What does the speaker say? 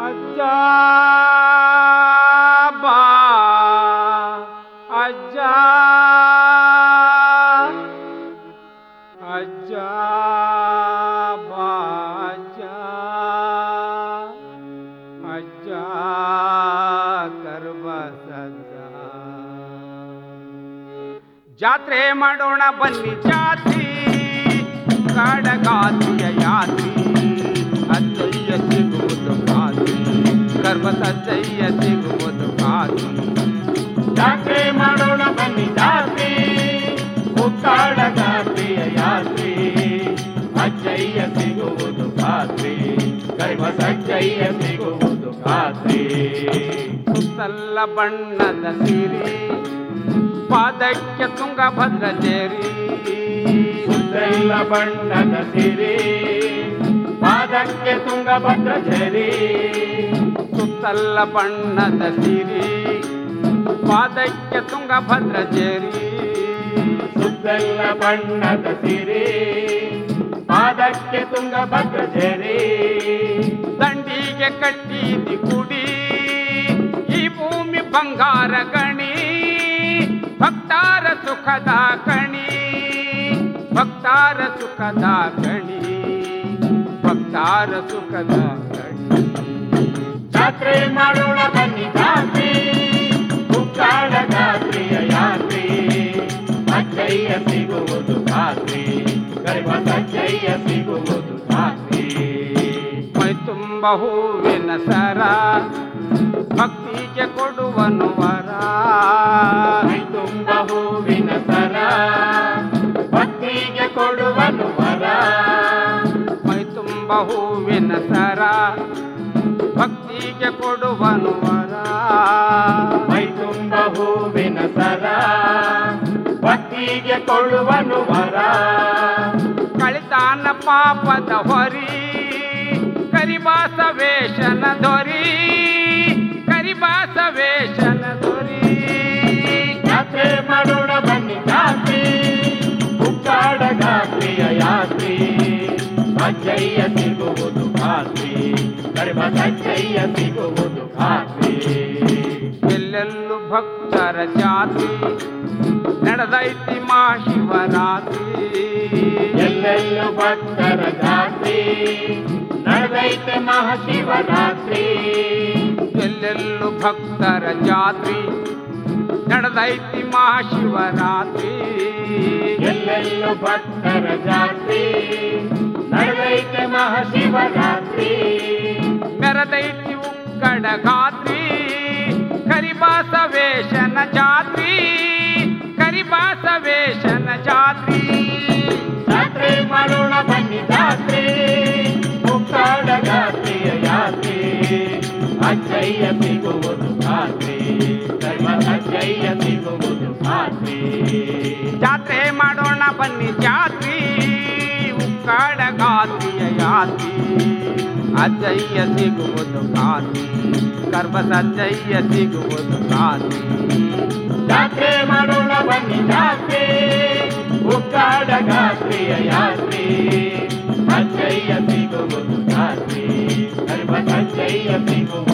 ಅಜ್ಜ ಬಾ ಅಜ್ಜ ಅಜ್ಜ ಬಾ ಅಜ್ಜ ಅಜ್ಜ ಕರ್ಬ ಸಜ್ಜ ಜಾತ್ರೆ ಮಾಡೋಣ ಬನ್ನಿ ಜಾತ್ರಿ ಕಾಡಗಾತ್ರಿಯ ಯಾತ್ರಿ ಅಜ್ಜಯ್ಯ ಸಿಗುವುದು ಖಾತ್ರಿ ಕರ್ಮ ಸಜ್ಜಯ್ಯ ಸಿಗುವುದು ಖಾತ್ರಿ ಜಾತ್ರೆ ಮಾಡೋಣ ಬನ್ನಿ ಜಾತ್ರೆ ಉಕ್ಕಾಡ ಜಾತ್ರೆಯ ಯಾತ್ರೆ ಅಜ್ಜಯ್ಯ ಸಿಗುವುದು ಖಾತ್ರಿ ಕರಿಮ ಸಜ್ಜಯ್ಯ ಸಿಗುವುದು ಖಾತ್ರಿ ಸುತ್ತಲ್ಲ ಬಣ್ಣದ ಸಿರಿ ಪಾದಕ್ಕೆ ತುಂಗಭದ್ರ ಜೇರಿ ಸುತ್ತೆಲ್ಲ ಬಣ್ಣದ ಸಿರಿ ಪಾದಕ್ಕೆ ತುಂಗಭದ್ರ ಝರಿ ಸುತ್ತಲ್ಲ ಬಣ್ಣದ ಸಿರಿ ಪಾದಕ್ಕೆ ತುಂಗಭದ್ರ ಜೇರಿ ಸುತ್ತೆಲ್ಲ ಬಣ್ಣದ ಸಿರಿ ಪಾದಕ್ಕೆ ತುಂಗಭದ್ರ ಝರಿ ದಂಡಿಗೆ ಕಟ್ಟಿದಿ ಕುಡಿ ಈ ಭೂಮಿ ಬಂಗಾರ ಗಣಿ ಭಕ್ತಾರ ಸುಖದ ಕಣಿ ಭಕ್ತಾರ ಸುಖದ ಕಣಿ ಭಕ್ತಾರ ಸುಖದ ಕಣಿ ಜಾತ್ರೆ ಮಾಡೋಣ ಬನ್ನಿ ಜಾತ್ರೆ ಉಕ್ಕಾಡ ಜಾತ್ರೆಯ ಯಾತ್ರೆ ಅಜ್ಜಯ್ಯ ಸಿಗುವುದು ಖಾತ್ರಿ ಗರ್ಭ ಸಜ್ಜಯ್ಯ ಸಿಗುವುದು ಖಾತ್ರಿ ಮೈ ತುಂಬ ಹೂವಿನ ಸರ ಭಕ್ತಿಗೆ ಕೊಡುವನು ವರ ಮೈ ತುಂಬ ಹೂವಿನ ಸರ ಭಕ್ತಿಗೆ ಕೊಡುವನು ವರ ಮೈ ತುಂಬ ಹೂವಿನ ಸರ ಭಕ್ತಿಗೆ ಕೊಡುವನು ವರ ಮೈ ತುಂಬ ಹೂವಿನ ಸರ ಭಕ್ತಿಗೆ ಕೊಡುವನು ವರ ಕಳಿತಾನ ಪಾಪದ ಹೊರಿ ಕರಿಬಾಸ ವೇಷನ ದೊರಿ ಕರಿಬಾಸ ವೇಷನ ದೊರಿ ಯಾತ್ರೆ ಮಾಡೋಣ ಬನ್ನಿ ಜಾತ್ರೆ ಉಕ್ಕಾಡ ಜಾತ್ರೆಯ ಯಾತ್ರೆ ಅಜ್ಜಯ್ಯ ಸಿಗುವುದು ಖಾತ್ರಿ ಗರ್ಭ ಸಜ್ಜಯ್ಯ ಸಿಗುವುದು ಖಾತ್ರಿ ಎಲ್ಲೆಲ್ಲೂ ಭಕ್ತರ ಜಾತಿ ನಡೆದೈತಿ ಮಹಾಶಿವರಾತ್ರಿ ಎಲ್ಲೆಲ್ಲೂ ಭಕ್ತರ ಜಾತ್ರೆ ನಡೆದೈತೆ ಮಹಾಶಿವರಾತ್ರಿ ಎಲ್ಲೆಲ್ಲೂ ಭಕ್ತರ ಜಾತ್ರಿ ನಡೆದೈತಿ ಮಹಾಶಿವರಾತ್ರಿ ಎಲ್ಲೆಲ್ಲೂ ಭಕ್ತರ ಜಾತ್ರೆ ನಡೆದೈತೆ ಮಹಾಶಿವರಾತ್ರಿ ಮೆರದೈತಿ ಉಕ್ಕಡ ಗಾತ್ರಿ ಕರಿಬಾಸ ವೇಷನ ಜಾತ್ರಿ ಕರಿಬಾಸ ವೇಷನ ಜಾತ್ರಿ ಜಾತ್ರೆ ಮಾಡೋಣ ಬನ್ನಿ ಜಾತ್ರೆ ಮುಕ್ಕಾಡ ಜಾತ್ರೆಯ ಯಾತ್ರೆ ಅಜ್ಜಯ್ಯ ಸಿಗುವುದು ಖಾತ್ರಿ ಧರ್ಮ ಅಜ್ಜಯ್ಯ ಸಿಗುವುದು ಖಾತ್ರಿ ಜಾತ್ರೆ ಮಾಡೋಣ ಬನ್ನಿ ಜಾತ್ರಿ ಉಕ್ಕಡ ಗಾತ್ರಿಯ ಯಾತ್ರಿ ಅಜ್ಜಯ್ಯ ಸಿಗುವುದು ಖಾತ್ರಿ ಕರ್ಮ ಸಜ್ಜಯ್ಯ ಸಿಗುವುದು ಖಾತ್ರಿ ಜಾತ್ರೆ ಮಾಡೋಣ ಬನ್ನಿ ಜಾತ್ರೆ ಮುಕ್ಕಾಡ ಜಾತ್ರೆಯ ಯಾತ್ರೆ ಅಜ್ಜಯ್ಯ ಸಿಗುವುದು ಖಾತ್ರಿ ಧರ್ಮ ಅಜ್ಜಯ್ಯ ಸಿಗುವುದು